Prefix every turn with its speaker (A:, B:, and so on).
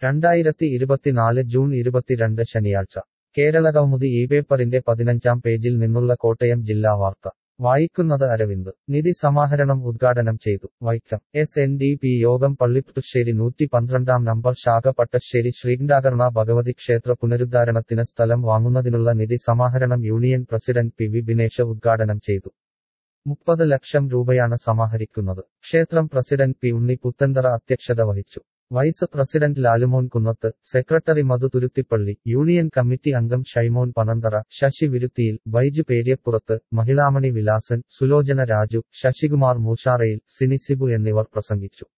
A: രണ്ടായിരത്തി ഇരുപത്തിനാല് ജൂൺ ഇരുപത്തിരണ്ട് ശനിയാഴ്ച കേരള കൗമുദി ഈ പേപ്പറിന്റെ പതിനഞ്ചാം പേജിൽ നിന്നുള്ള കോട്ടയം ജില്ലാ വാർത്ത വായിക്കുന്നത് അരവിന്ദ് നിധി സമാഹരണം ഉദ്ഘാടനം ചെയ്തു Vaikom S N D P Yogam Pallipputhussery നൂറ്റി പന്ത്രണ്ടാം നമ്പർ ശാഖ പട്ടശ്ശേരി ശ്രീകണ്ഠാകർണ ഭഗവതി ക്ഷേത്ര പുനരുദ്ധാരണത്തിന് സ്ഥലം വാങ്ങുന്നതിനുള്ള നിധി സമാഹരണം union president P V Binesh ഉദ്ഘാടനം ചെയ്തു മുപ്പത് ലക്ഷം രൂപയാണ് സമാഹരിക്കുന്നത് ക്ഷേത്രം പ്രസിഡന്റ് പി ഉണ്ണി പുത്തന്തറ അധ്യക്ഷത വഹിച്ചു vice president Lalumon Kunnath secretary Madhu Thuruthippally union committee അംഗം ഷൈമോൻ പനന്തറ ശശി വിരുത്തിയിൽ ബൈജു പേര്യപ്പുറത്ത് മഹിളാമണി വിലാസൻ സുലോചന രാജു ശശികുമാർ മൂഷാറയിൽ സിനിസിബു എന്നിവർ പ്രസംഗിച്ചു